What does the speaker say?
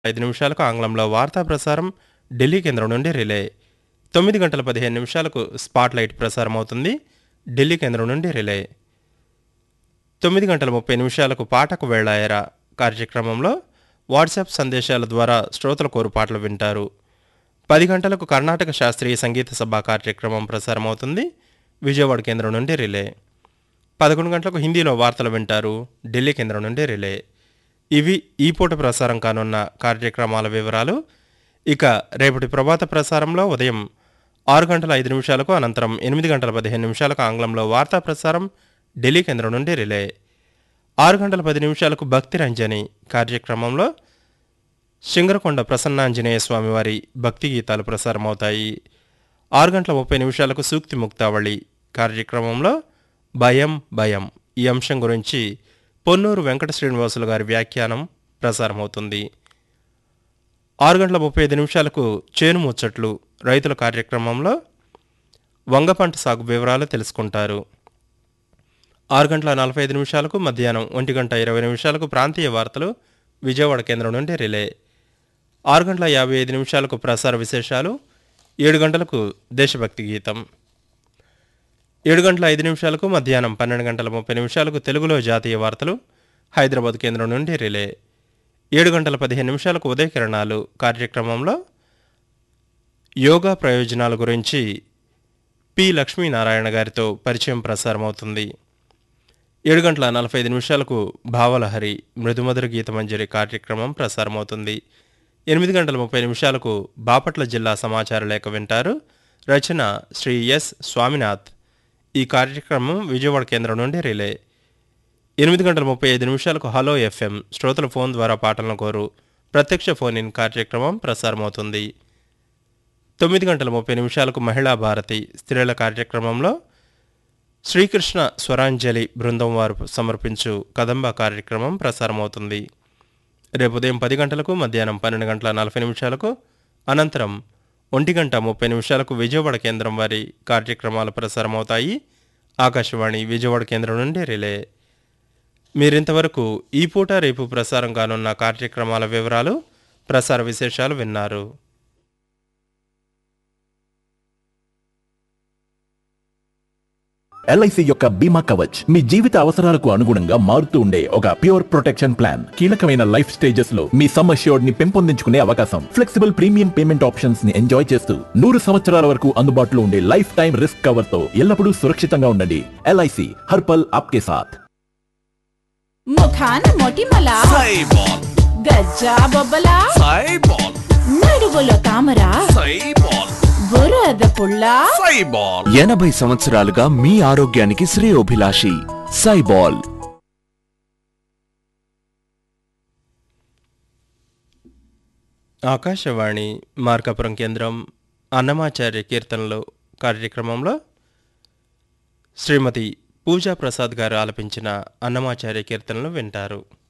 ఐదు నిమిషాలకు ఆంగ్లంలో వార్తా ప్రసారం ఢిల్లీ కేంద్రం నుండి రిలే తొమ్మిది గంటల పదిహేను నిమిషాలకు స్పాట్ లైట్ ప్రసారం అవుతుంది ఢిల్లీ కేంద్రం నుండి రిలే తొమ్మిది గంటల ముప్పై నిమిషాలకు పాటకు వేళాయరా కార్యక్రమంలో వాట్సాప్ సందేశాల ద్వారా శ్రోతల కోరు పాటలు వింటారు పది గంటలకు కర్ణాటక శాస్త్రీయ సంగీత సభ కార్యక్రమం ప్రసారం అవుతుంది విజయవాడ కేంద్రం నుండి రిలే పదకొండు గంటలకు హిందీలో వార్తలు వింటారు ఢిల్లీ కేంద్రం నుండి రిలే ఇవి ఈ పూట ప్రసారం కానున్న కార్యక్రమాల వివరాలు ఇక రేపటి ప్రభాత ప్రసారంలో ఉదయం ఆరు గంటల ఐదు నిమిషాలకు అనంతరం ఎనిమిది గంటల పదిహేను నిమిషాలకు ఆంగ్లంలో వార్తా ప్రసారం ఢిల్లీ కేంద్రం నుండి రిలే ఆరు గంటల పది నిమిషాలకు భక్తి రంజని కార్యక్రమంలో సింగరకొండ ప్రసన్నాంజనేయ స్వామివారి భక్తి గీతాలు ప్రసారమవుతాయి ఆరు గంటల ముప్పై నిమిషాలకు సూక్తి ముక్తావళి కార్యక్రమంలో భయం భయం ఈ అంశం గురించి పొన్నూరు వెంకట శ్రీనివాసులు గారి వ్యాఖ్యానం ప్రసారమవుతుంది ఆరు గంటల ముప్పై ఐదు నిమిషాలకు చేను ముచ్చట్లు రైతుల కార్యక్రమంలో వంగ పంట సాగు వివరాలు తెలుసుకుంటారు ఆరు గంటల నలభై ఐదు నిమిషాలకు మధ్యాహ్నం ఒంటి గంట ఇరవై నిమిషాలకు ప్రాంతీయ వార్తలు విజయవాడ కేంద్రం నుండి రిలే ఆరు గంటల యాభై ఐదు నిమిషాలకు ప్రసార విశేషాలు ఏడు గంటలకు దేశభక్తి గీతం ఏడు గంటల ఐదు నిమిషాలకు మధ్యాహ్నం పన్నెండు గంటల ముప్పై నిమిషాలకు తెలుగులో జాతీయ వార్తలు హైదరాబాద్ కేంద్రం నుండి రిలే ఏడు గంటల పదిహేను నిమిషాలకు ఉదయకిరణాలు కార్యక్రమంలో యోగా ప్రయోజనాల గురించి పి లక్ష్మీనారాయణ గారితో పరిచయం ప్రసారమవుతుంది ఏడు గంటల నలభై ఐదు నిమిషాలకు భావలహరి మృదుమధుర గీతమంజరి కార్యక్రమం ప్రసారమవుతుంది ఎనిమిది గంటల ముప్పై నిమిషాలకు బాపట్ల జిల్లా సమాచార లేఖ వింటారు రచన శ్రీ ఎస్ స్వామినాథ్ ఈ కార్యక్రమం విజయవాడ కేంద్రం నుండి రిలే ఎనిమిది గంటల ముప్పై ఐదు నిమిషాలకు హలో ఎఫ్ఎం శ్రోతల ఫోన్ ద్వారా పాటలను కోరు ప్రత్యక్ష ఫోన్ ఇన్ కార్యక్రమం ప్రసారమవుతుంది తొమ్మిది గంటల ముప్పై నిమిషాలకు మహిళా భారతి స్త్రీల కార్యక్రమంలో శ్రీకృష్ణ స్వరాంజలి బృందం వారు సమర్పించు కదంబ కార్యక్రమం ప్రసారమవుతుంది రేపు ఉదయం పది గంటలకు మధ్యాహ్నం పన్నెండు గంటల నలభై నిమిషాలకు అనంతరం ఒంటి గంట ముప్పై నిమిషాలకు విజయవాడ కేంద్రం వారి కార్యక్రమాలు ప్రసారమవుతాయి ఆకాశవాణి విజయవాడ కేంద్రం నుండి రిలే మీరింతవరకు ఈ పూట రేపు ప్రసారం కానున్న కార్యక్రమాల వివరాలు ప్రసార విశేషాలు విన్నారు ఎల్ఐసి యొక్క బీమా కవచ్ మీ జీవిత అవసరాలకు అనుగుణంగా మారుతూ ఉండే ఒక ప్యూర్ ప్రొటెక్షన్ ప్లాన్ కీలకమైన లైఫ్ స్టేజెస్ లో మీ సమ్ అష్యూర్డ్ ని పెంపొందించుకునే అవకాశం ఫ్లెక్సిబుల్ ప్రీమియం పేమెంట్ ఆప్షన్స్ ని ఎంజాయ్ చేస్తూ నూరు సంవత్సరాల వరకు అందుబాటులో ఉండే లైఫ్ టైం రిస్క్ కవర్ తో ఎల్లప్పుడూ సురక్షితంగా ఉండండి ఎల్ఐసి హర్పల్ ఆప్కే సాథ్ ముఖాన మొటిమల సైబాల్ గజ్జా బొబ్బల సైబాల్ నడుగులో తామర సైబాల్ బురద పుల్ల సైబాల్ ఎనభై సంవత్సరాలుగా మీ ఆరోగ్యానికి శ్రేయోభిలాషి సైబాల్ ఆకాశవాణి మార్కాపురం కేంద్రం అన్నమాచార్య కీర్తనలు కార్యక్రమంలో శ్రీమతి పూజా ప్రసాద్ గారు ఆలపించిన అన్నమాచార్య కీర్తనలు వింటారు